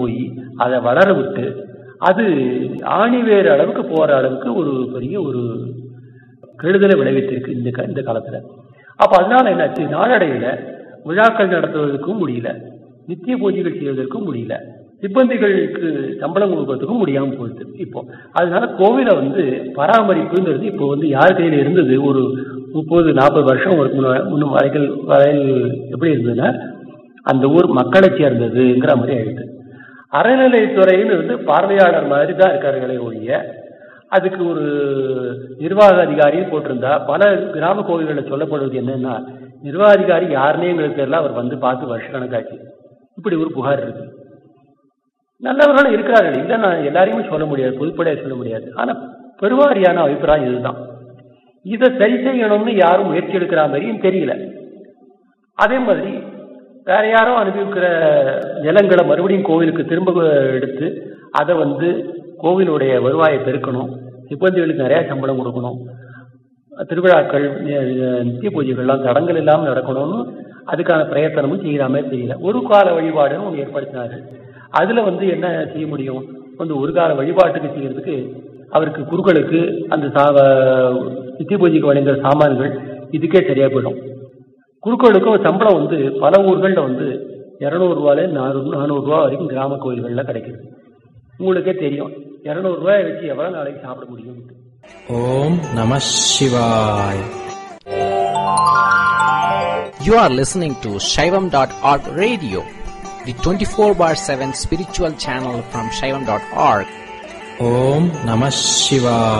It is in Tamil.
போய் அதை வளர விட்டு அது ஆணிவேறு அளவுக்கு போற அளவுக்கு ஒரு பெரிய ஒரு கெடுதலை விளைவித்திருக்கு இந்த க- இந்த காலத்துல அப்ப அதனால என்னாச்சு நாளடைவில் விழாக்கள் நடத்துவதற்கும் முடியல நித்திய பூஜைகள் செய்வதற்கும் முடியல சிப்பந்திகளுக்கு சம்பளம் கொடுக்கறதுக்கும் முடியாம போயிடுது இப்போ அதனால கோவிலை வந்து பராமரிப்புங்கிறது இப்போ வந்து யார் கையில இருந்தது ஒரு முப்பது நாற்பது வருஷம் ஒரு முன்ன- முன்னும் வரைகள் வரையில் எப்படி இருந்ததுன்னா அந்த ஊர் மக்களை சேர்ந்ததுங்கிற மாதிரி ஆயிடுது அறநிலைத்துறைன்னு வந்து பார்வையாளர் மாதிரி தான் இருக்காருங்களே ஒழிய அதுக்கு ஒரு நிர்வாக அதிகாரியும் போட்டிருந்தா பல கிராம கோவில்களில் சொல்லப்படுவது என்னன்னா நிர்வாக அதிகாரி யாருன்னே எங்களுக்கு தெரியல அவர் வந்து பார்த்து வருஷ கணக்காச்சு இப்படி ஒரு புகார் இருக்கு நல்லவர்களும் இருக்கிறார்கள் இல்லை நான் எல்லாரையுமே சொல்ல முடியாது பொதுப்படையாக சொல்ல முடியாது ஆனா பெருவாரியான அபிப்பிராயம் இதுதான் இதை சரி செய்யணும்னு யாரும் முயற்சி எடுக்கிற மாதிரியும் தெரியல அதே மாதிரி வேற யாரோ அனுபவிக்கிற நிலங்களை மறுபடியும் கோவிலுக்கு திரும்ப எடுத்து அதை வந்து கோவிலுடைய வருவாயை பெருக்கணும் சிப்பந்திகளுக்கு நிறைய சம்பளம் கொடுக்கணும் திருவிழாக்கள் நி- நித்திய பூஜைகள்லாம் தடங்கள் இல்லாமல் நடக்கணும்னு அதுக்கான பிரயத்தனமும் செய்கிற மாதிரி தெரியல ஒரு கால வழிபாடுன்னு ஒன்று ஏற்படுத்தினார்கள் அதுல வந்து என்ன செய்ய முடியும் வந்து ஒரு கால வழிபாட்டுக்கு செய்யறதுக்கு அவருக்கு குருக்களுக்கு அந்த சா நித்திய பூஜைக்கு வழங்குற சாமான்கள் இதுக்கே சரியா போயிடும் குருக்களுக்கும் சம்பளம் வந்து பல ஊர்களில் வந்து இரநூறுவால நானூறு நானூறுரூவா வரைக்கும் கிராம கோயில்களில் கிடைக்குது உங்களுக்கே தெரியும் இரநூறுவாயை வச்சு எவ்வளோ நாளைக்கு சாப்பிட முடியும் ஓம் நம சிவாய் You are listening to Shaivam.org radio, the 24 bar 7 spiritual channel from Shaivam.org. ஓம் நம சிவாய்